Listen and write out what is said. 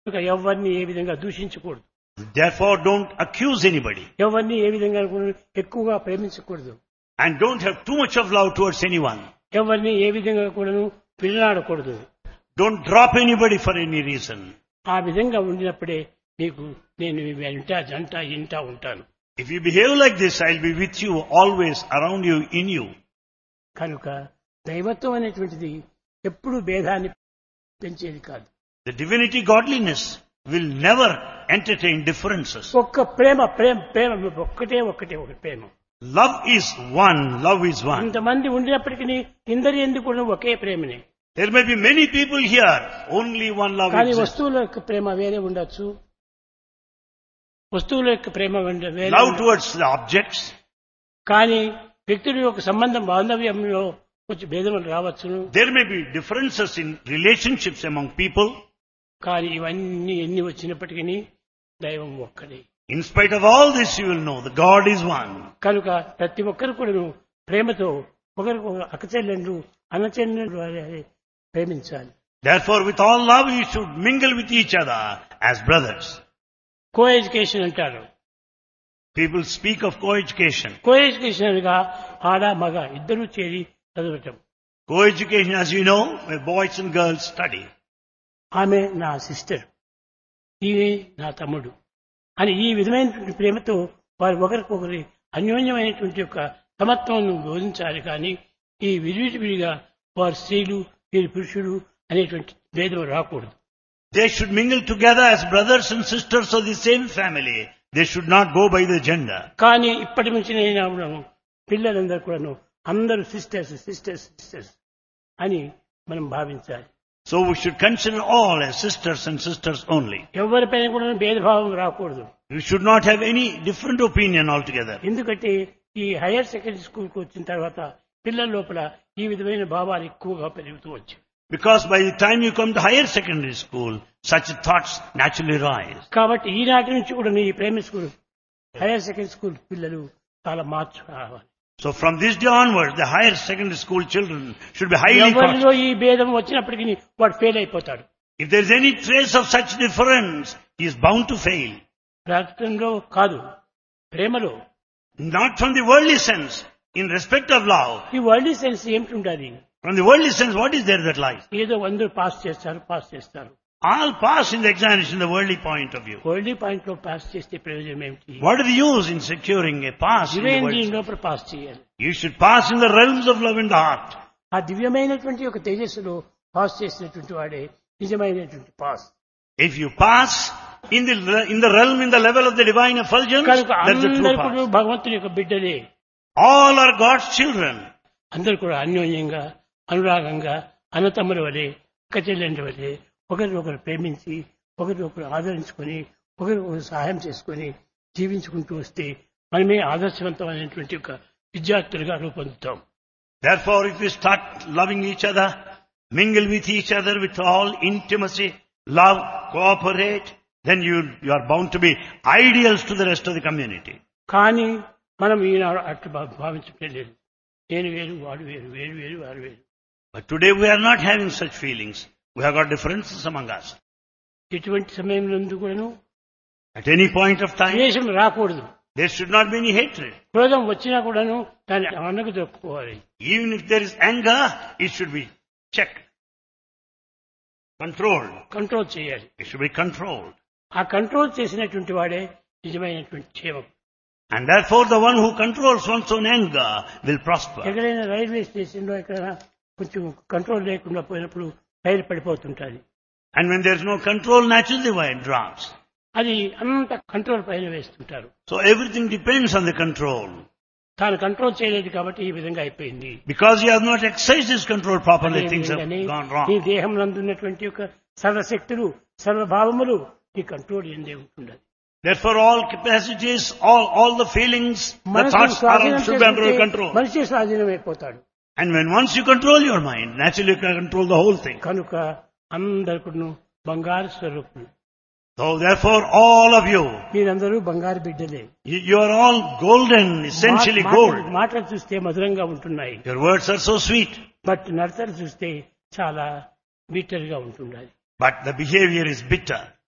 కనుక ఎవరిని ఏ విధంగా దూషించకూడదు Therefore, don't accuse anybody ఎవరిని ఏ విధంగా కూడా ఎక్కువగా ప్రేమించకూడదు and don't have too much of love towards anyone. ఎవరిని ఏ విధంగా కూడాను పిల్లలాడకూడదు Don't drop anybody for any reason. ఆ విధంగా ఉండినప్పుడే నీకు నేను వెంట జంట ఇంట ఉంటాను If you behave like this, I'll be with you always, around you, in you. కనుక దైవత్వం అనేటువంటిది ఎప్పుడు భేదాన్ని పెంచేది కాదు The divinity godliness will never entertain differences. ఒక్క ప్రేమ ప్రేమ ప్రేమ ఒక్కటే ఒక్కటే ఒక ప్రేమ Love is one, love is one. ఇంతమంది ఉండినప్పటికీ ఇందరి ఎందుకు కూడా ఒకే ప్రేమనే There may be many people here, only one love కానీ exists. వస్తువుల యొక్క ప్రేమ వేరే ఉండొచ్చు వస్తువుల యొక్క ప్రేమ ఉండ- వేరే Love ఉండొచ్చు. towards the objects, కానీ వ్యక్తుల యొక్క సంబంధం బాంధవ్యంలో కొంచెం భేదములు రావచ్చును there may be differences in relationships among people. కానీ ఇవన్నీ ఎన్ని వచ్చినప్పటికీ దైవం ఒక్కడే In spite of all this, you will know the God is one. కనుక ప్రతి ఒక్కరు కూడా ప్రేమతో ఒకరికి ఒక అక్కచెల్లెండ్రు అన్నచెల్లెండ్రు వారి ప్రేమించాలి Therefore, with all love, you should mingle with each other as brothers. Co education అంటారు People speak of co-education. Co education అనగా ఆడ మగ ఇద్దరూ చేరి చదవటం Co-education, as you know, where boys and girls study. ఆమె నా సిస్టర్ ఈమె నా తమ్ముడు అని ఈ విధమైనటువంటి ప్రేమతో వారు ఒకరికొకరి అన్యోన్యమైనటువంటి యొక్క సమత్వం బోధించాలి కానీ ఈ విడివిడిగా వారు స్త్రీలు వీరు పురుషుడు అనేటువంటి భేదం రాకూడదు They should mingle together as brothers and sisters of the same family. They should not go by the gender. కానీ ఇప్పటి నుంచి నేను కూడాను పిల్లలందరూ కూడాను అందరూ సిస్టర్స్ సిస్టర్స్ సిస్టర్స్ అని మనం భావించాలి So we should consider all as sisters and sisters only. ఎవరిపైన కూడా భేదభావం రాకూడదు We should not have any different opinion altogether. ఎందుకంటే ఈ హైయర్ సెకండరీ స్కూల్కి వచ్చిన తర్వాత పిల్లల లోపల ఈ విధమైన భావాలు ఎక్కువగా పెరుగుతూ వచ్చాయి Because by the time you come to higher secondary school, such thoughts naturally rise. కాబట్టి ఈనాటి నుంచి కూడా ఈ primary school higher secondary school పిల్లలు చాలా మార్చు రావాలి So from this day onwards, the higher secondary school children should be highly cautious. ఎవరిలో ఈ భేదం వచ్చినప్పటికీ వాడు ఫెయిల్ అయిపోతాడు If there is any trace of such difference, he is bound to fail. ప్రార్థనలో కాదు ప్రేమలో Not from the worldly sense, in respect of love. ఈ వరల్డ్ సెన్స్ ఏమిటి ఉండాలి From the worldly sense, what is there that lies? ఏదో అందరూ pass చేస్తారు pass చేస్తారు I'll pass in the examination the worldly point of view. World point లో pass చేస్తే ప్రయోజనం ఏమిటి What is the use in securing a pass in the దివ్యం world? దీని లోపల పాస్ చేయాలి You should pass in the realms of love and the heart. ఆ దివ్యమైనటువంటి ఒక తేజస్సులో పాస్ చేసినటువంటి వాడే నిజమైనటువంటి pass If you pass in the in the realm, in the level of the divine effulgence, కనుక that's the true అందరూ కూడా pass. భగవంతుని యొక్క బిడ్డలే All are God's children. అందరూ కూడా అన్యోన్యంగా అనురాగంగా అన్నతమ్ముల వలె అక్క చెల్లెండి వలె ఒకరిని ఒకరు ప్రేమించి ఒకరిని ఒకరు ఆదరించుకొని ఒకరి ఒకరు సహాయం చేసుకొని జీవించుకుంటూ వస్తే మనమే ఆదర్శవంతమైనటువంటి ఒక విద్యార్థులుగా రూపొందుతాం Therefore, if we start loving each other, mingle with each other with all intimacy, love, cooperate, then you, you are bound to be ideals to the rest of the community. కానీ మనం ఈనాడు అట్లా భా- భావించటం లేదు నేను వేరు వాడు వేరు వేరు వేరు వాడు వేరు But today we are not having such feelings. We have got differences among us. ఎటువంటి సమయంలో కూడాను At any point of time, ద్వేషం రాకూడదు there should not be any hatred. క్రోధం వచ్చినా కూడాను దాన్ని అనకు దొక్కుకోవాలి Even if there is anger, it should be checked, controlled. Control చేయాలి It should be controlled. ఆ కంట్రోల్ చేసినటువంటి వాడే నిజమైనటువంటి క్షేమం And therefore the one who controls one's own anger will prosper. ఎక్కడైనా రైల్వే స్టేషన్ లో ఎక్కడైనా కొంచెం కంట్రోల్ లేకుండా పోయినప్పుడు రైలు పడిపోతుంటుంది And when there is no control, naturally the wire drops. అది అంత కంట్రోల్ పైన వేస్తుంటారు So everything depends on the control. తాను కంట్రోల్ చేయలేదు కాబట్టి ఈ విధంగా అయిపోయింది Because you have not exercised this control properly, అదే things have విధంగానే gone ఈ wrong. దేహం ఉన్నటువంటి యొక్క సర్వశక్తులు సర్వభావములు ఈ కంట్రోల్ ఎందే ఉంటుండదు Therefore all capacities, all, all the feelings, the మనసు thoughts are స్వాధీనం should be under చేసుకుంటే control. మనిషి స్వాధీనం అయిపోతాడు And when once you control your mind, naturally you can control the whole thing. కనుక అందరికీ బంగారు స్వరూపులు So therefore all of you, మీరందరూ బంగారు బిడ్డలే you, you are all golden, essentially మా- gold. మాటలు- మాటలు చూస్తే మధురంగా ఉంటున్నాయి Your words are so sweet, but నడతలు చూస్తే చాలా బీటర్ గా ఉంటున్నాయి but the behavior is bitter.